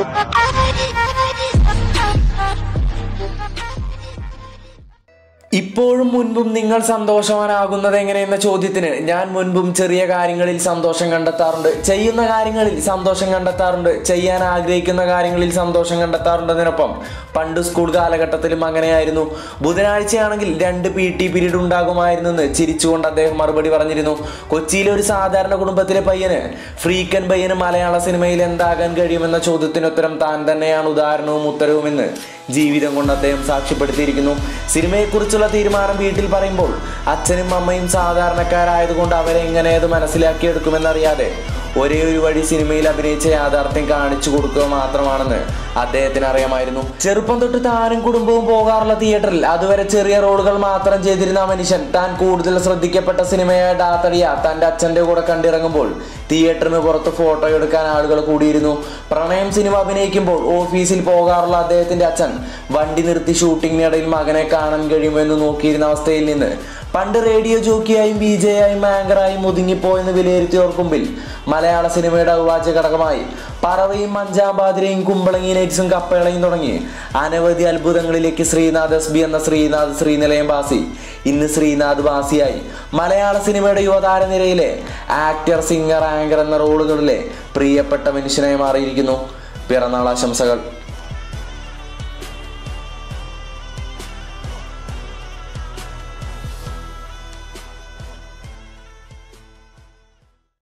ഇപ്പോഴും മുൻപും നിങ്ങൾ സന്തോഷവാനാകുന്നത് എങ്ങനെയെന്ന ചോദ്യത്തിന് ഞാൻ മുൻപും ചെറിയ കാര്യങ്ങളിൽ സന്തോഷം കണ്ടെത്താറുണ്ട് ചെയ്യുന്ന കാര്യങ്ങളിൽ സന്തോഷം കണ്ടെത്താറുണ്ട് ചെയ്യാൻ ആഗ്രഹിക്കുന്ന കാര്യങ്ങളിൽ സന്തോഷം കണ്ടെത്താറുണ്ടതിനൊപ്പം പണ്ട് സ്കൂൾ കാലഘട്ടത്തിലും അങ്ങനെയായിരുന്നു ബുധനാഴ്ചയാണെങ്കിൽ രണ്ട് പി ടി പീരീഡ് ഉണ്ടാകുമായിരുന്നെന്ന് ചിരിച്ചുകൊണ്ട് അദ്ദേഹം മറുപടി പറഞ്ഞിരുന്നു കൊച്ചിയിലെ ഒരു സാധാരണ കുടുംബത്തിലെ പയ്യന് ഫ്രീക്കൻ പയ്യന് മലയാള സിനിമയിൽ എന്താകാൻ കഴിയുമെന്ന ചോദ്യത്തിന് ഉത്തരം താൻ തന്നെയാണ് ഉദാഹരണവും ഉത്തരവുമെന്ന് ജീവിതം കൊണ്ട് അദ്ദേഹം സാക്ഷ്യപ്പെടുത്തിയിരിക്കുന്നു സിനിമയെക്കുറിച്ചുള്ള തീരുമാനം വീട്ടിൽ പറയുമ്പോൾ അച്ഛനും അമ്മയും സാധാരണക്കാരായതുകൊണ്ട് അവരെ എങ്ങനെ അത് മനസ്സിലാക്കിയെടുക്കുമെന്നറിയാതെ ഒരേ ഒരു വഴി സിനിമയിൽ അഭിനയിച്ച യാഥാർത്ഥ്യം കാണിച്ചു കൊടുക്കുക മാത്രമാണെന്ന് അദ്ദേഹത്തിന് അറിയാമായിരുന്നു ചെറുപ്പം തൊട്ട് താനും കുടുംബവും പോകാറുള്ള തിയേറ്ററിൽ അതുവരെ ചെറിയ റോളുകൾ മാത്രം ചെയ്തിരുന്ന ആ മനുഷ്യൻ താൻ കൂടുതൽ ശ്രദ്ധിക്കപ്പെട്ട സിനിമയായ ഡാത്തടിയ തന്റെ അച്ഛന്റെ കൂടെ കണ്ടിറങ്ങുമ്പോൾ തിയേറ്ററിന് പുറത്ത് ഫോട്ടോ എടുക്കാൻ ആളുകൾ കൂടിയിരുന്നു പ്രണയം സിനിമ അഭിനയിക്കുമ്പോൾ ഓഫീസിൽ പോകാറുള്ള അദ്ദേഹത്തിന്റെ അച്ഛൻ വണ്ടി നിർത്തി ഷൂട്ടിങ്ങിനിടയിൽ മകനെ കാണാൻ കഴിയുമെന്ന് നോക്കിയിരുന്ന അവസ്ഥയിൽ നിന്ന് പണ്ട് റേഡിയോ ജോക്കിയായും ബി ജെ ആയും ആങ്കറായും ഒതുങ്ങിപ്പോയെന്ന് വിലയിരുത്തിയോർക്കുമ്പിൽ മലയാള സിനിമയുടെ അവിഭാജ്യ ഘടകമായി പറവയും അഞ്ചാം പാതിരയും കുമ്പളങ്ങി നൈറ്റ്സും കപ്പേളയും തുടങ്ങി അനവധി അത്ഭുതങ്ങളിലേക്ക് ശ്രീനാഥ് എസ് ബി എന്ന ശ്രീനാഥ് ശ്രീനിലയം ബാസി ഇന്ന് ശ്രീനാഥ് ബാസിയായി മലയാള സിനിമയുടെ യുവതാര നിരയിലെ ആക്ടർ സിംഗർ ആങ്കർ എന്ന റോളുകളിലെ പ്രിയപ്പെട്ട മനുഷ്യനായി മാറിയിരിക്കുന്നു പിറന്നാൾ ആശംസകൾ